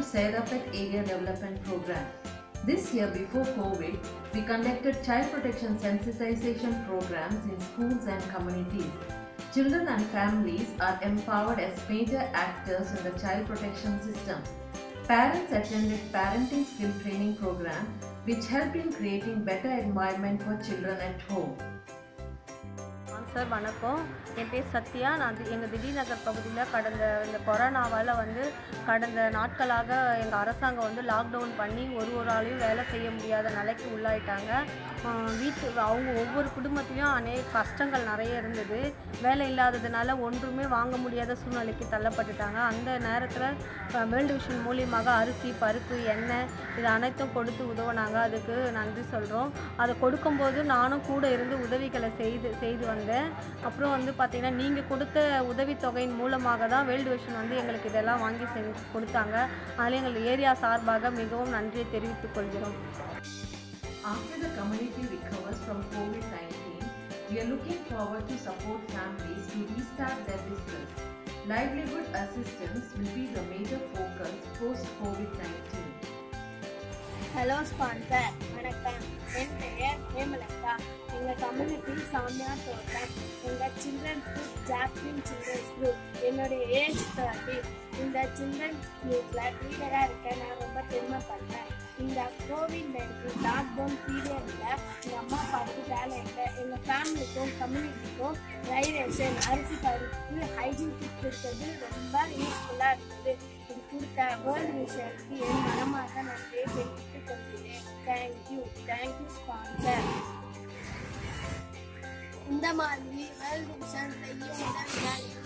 Serapet Area Development Program. This year before COVID, we conducted child protection sensitization programs in schools and communities. Children and families are empowered as major actors in the child protection system. Parents attended parenting skill training program which helped in creating better environment for children at home. Sir வணக்கம் என் பேர் சத்யா நான் தி- எங்கள் திடீர் நகர் பகுதியில் கடந்த இந்த கொரோனாவால் வந்து கடந்த நாட்களாக எங்கள் அரசாங்கம் வந்து லாக்டவுன் பண்ணி ஒரு ஒரு ஆளையும் வேலை செய்ய முடியாத நிலைக்கு உள்ளாயிட்டாங்க ஆஹ் வீட்டு அவங்க ஒவ்வொரு குடும்பத்துலேயும் அநேக கஷ்டங்கள் நிறைய இருந்தது வேலை இல்லாததுனால ஒன்றுமே வாங்க முடியாத சூழ்நிலைக்கு தள்ளப்பட்டுட்டாங்க அந்த நேரத்தில் வேர்ல்டு விஷன் மூலியமாக அரிசி பருப்பு எண்ணெய் இது அனைத்தும் கொடுத்து உதவுனாங்க அதுக்கு நன்றி சொல்கிறோம் அதை கொடுக்கும்போது நானும் கூட இருந்து உதவிகளை செய்து செய்து வந்தேன் அப்புறம் வந்து பார்த்திங்கன்னா நீங்கள் கொடுத்த உதவித்தொகையின் மூலமாக தான் வேர்ல்டு விஷன் வந்து எங்களுக்கு இதெல்லாம் வாங்கி செஞ்சு கொடுத்தாங்க அதில் எங்கள் ஏரியா சார்பாக மிகவும் நன்றியை தெரிவித்துக் கொள்கிறோம் After the community recovers from COVID-19, we are looking forward to support families to restart their business. Livelihood assistance will be the major focus post-COVID-19. Hello sponsor வணக்கம் என் பெயர் ஹேமலதா எங்கள் கம்யூனிட்டி சாமியா தோட்டம் எங்கள் children's group Jasmine children's group என்னுடைய age thirty இந்த children's குரூப்பில் லீடராக இருக்க நான் ரொம்ப பெருமைப்படுறேன் இந்த கோவிட் நைன்டீன் லாக்டவுன் பீரியடில் எங்கள் அம்மா அப்பாவுக்கு வேலை இல்லை எங்கள் ஃபேமிலிக்கும் கம்யூனிட்டிக்கும் ரைரேஷன் அரிசி பருப்பு ஹைஜீன் கிட் இருக்கிறது ரொம்ப யூஸ்ஃபுல்லாக இருந்தது இது கொடுத்த வேர்ல்டு விஷயத்துக்கு என் மனமாக நன்றியை தெரிவித்துக் கொள்கிறேன் தேங்க்யூ தேங்க்யூ ஸ்பான்சர் இந்த மாதிரி வேர்ல்டு விஷயம் செய்ய உதவினால்